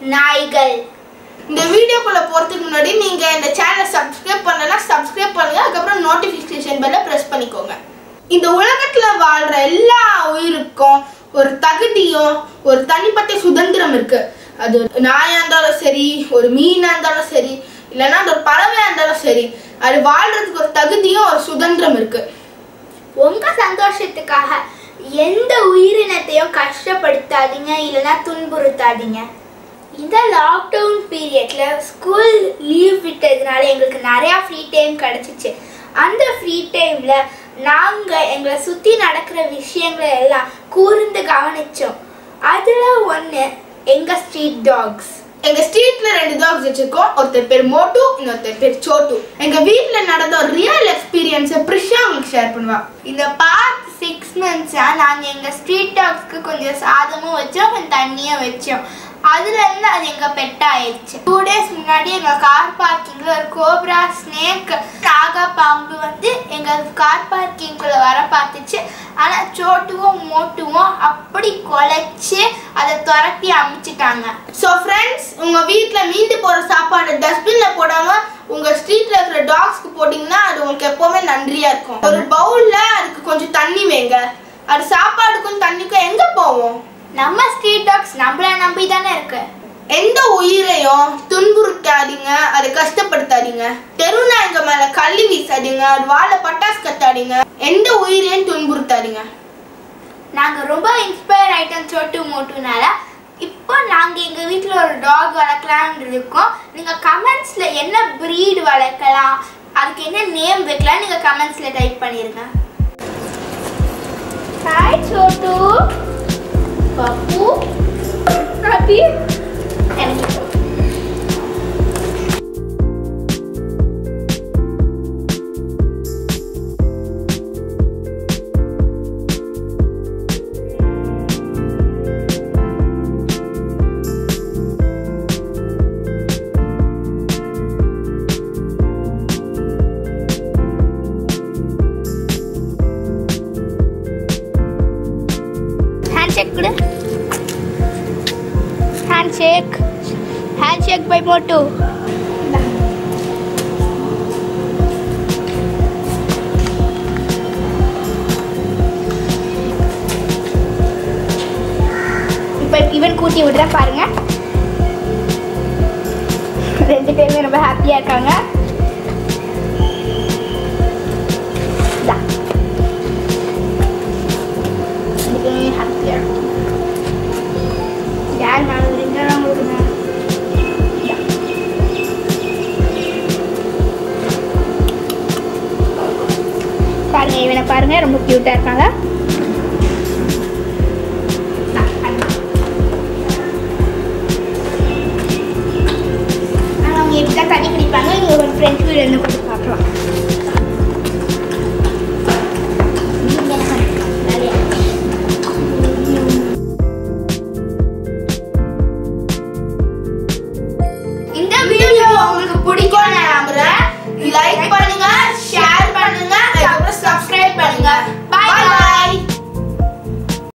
நாய்கள் இந்த வீடியோக்குள்ள போறதுக்கு முன்னாடி நீங்க இந்த சேனலை சப்ஸ்கிரைப் பண்ணலனா சப்ஸ்கிரைப் பண்ணுங்க அதுக்கப்புறம் நோட்டிபிகேஷன் பெல்ல பிரஸ் பண்ணிக்கோங்க இந்த உலகத்துல வாழ்ற எல்லா உயிருக்கும் ஒரு தகுதியும் ஒரு தனிப்பட்ட சுதந்திரம் இருக்கு அது நாயா இருந்தாலும் சரி ஒரு மீனா இருந்தாலும் சரி இல்லைன்னா அது ஒரு பறவையா இருந்தாலும் சரி அது வாழ்றதுக்கு ஒரு தகுதியும் ஒரு சுதந்திரம் இருக்கு உங்க சந்தோஷத்துக்காக எந்த உயிரினத்தையும் கஷ்டப்படுத்தாதீங்க இல்லைன்னா துன்புறுத்தாதீங்க இந்த லாக்டவுன் பீரியட்ல ஸ்கூல் லீவ் விட்டதுனால எங்களுக்கு நிறையா ஃப்ரீ டைம் கிடச்சிச்சு அந்த ஃப்ரீ டைம்ல நாங்க எங்களை சுத்தி நடக்கிற விஷயங்களை எல்லாம் கூர்ந்து கவனிச்சோம் அதுல ஒண்ணு எங்க ஸ்ட்ரீட் டாக்ஸ் எங்க ஸ்ட்ரீட்ல ரெண்டு டாக்ஸ் வச்சிருக்கோம் ஒருத்தர் பேர் மோட்டு இன்னொருத்தர் பேர் சோட்டு எங்க வீட்ல நடந்த ஒரு ரியல் எக்ஸ்பீரியன்ஸை பிரிஷா உங்களுக்கு ஷேர் பண்ணுவா இந்த பாஸ்ட் சிக்ஸ் மந்த்ஸாக நாங்கள் எங்கள் ஸ்ட்ரீட் டாக்ஸ்க்கு கொஞ்சம் சாதமும் வச்சோம் கொஞ்சம் தண்ணியும் வச்சோம் அதுலேருந்து அது எங்கள் பெட் ஆயிடுச்சு டூ டேஸ் முன்னாடி எங்கள் கார் பார்க்கிங்கில் ஒரு கோப்ரா ஸ்னேக் நாகா பாம்பு வந்து எங்கள் கார் பார்க்கிங்குள்ளே வர பார்த்துச்சு ஆனால் சோட்டுவும் மோட்டுவும் அப்படி குலைச்சு அதை துரத்தி அமுச்சிட்டாங்க ஸோ ஃப்ரெண்ட்ஸ் உங்க வீட்ல மீந்து போற சாப்பாடு டஸ்ட்பின்ல போடாம உங்க ஸ்ட்ரீட்ல இருக்கிற டாக்ஸ்க்கு போட்டீங்கன்னா அது உங்களுக்கு எப்பவுமே நன்றியா இருக்கும் ஒரு பவுல்ல அதுக்கு கொஞ்சம் தண்ணி வைங்க அது சாப்பாடுக்கும் தண்ணிக்கும் எங்க போவோம் நம்ம ஸ்ட்ரீட் டாக்ஸ் நம்மள நம்பி தானே இருக்கு எந்த உயிரையும் துன்புறுத்தாதீங்க அதை கஷ்டப்படுத்தாதீங்க தெரு நாய்ங்க மேல கள்ளி வீசாதீங்க அது வாழ பட்டாசு கத்தாதீங்க எந்த உயிரையும் துன்புறுத்தாதீங்க நாங்கள் ரொம்ப இன்ஸ்பயர் ஆயிட்டோம் சோட்டு மோட்டுனால இப்போ நாங்கள் எங்கள் வீட்டில் ஒரு டாக் வளர்க்கலான்னு இருக்கோம் நீங்கள் கமெண்ட்ஸில் என்ன ப்ரீட் வளர்க்கலாம் அதுக்கு என்ன நேம் வைக்கலாம் நீங்கள் கமெண்ட்ஸில் டைப் பண்ணிருங்க ஹாய் சோட்டு பப்பு ஹாப்பி எனக்கு ஹேண்ட் ஷேக் கொடு hand shake hand shake bye Motu இப்போ இவன் கூட்டி விடுற பாருங்க ரெண்டு பேருமே ரொம்ப ஹாப்பியாக இருக்காங்க இந்தா. ரெண்டு பேருமே ஹாப்பியாக இருக்கும் யார் மேலே விழுந்தாலும் உங்களுக்கு பாருங்க இவனை பாருங்க ரொம்ப க்யூட்டாக இருக்காங்க ஆனால் அவங்க எப்படி தான் தண்ணி குடிப்பாங்க இங்கே ஒரு ஃப்ரெண்ட்ஸ் வீடு இருந்து கொடுத்து பார்க்கலாம் நீங்க என்ன பண்றீங்க? நிறைய. இந்த வீடியோ உங்களுக்கு பிடிக்கும் நான் நம்புறேன் லைக் பண்ணுங்க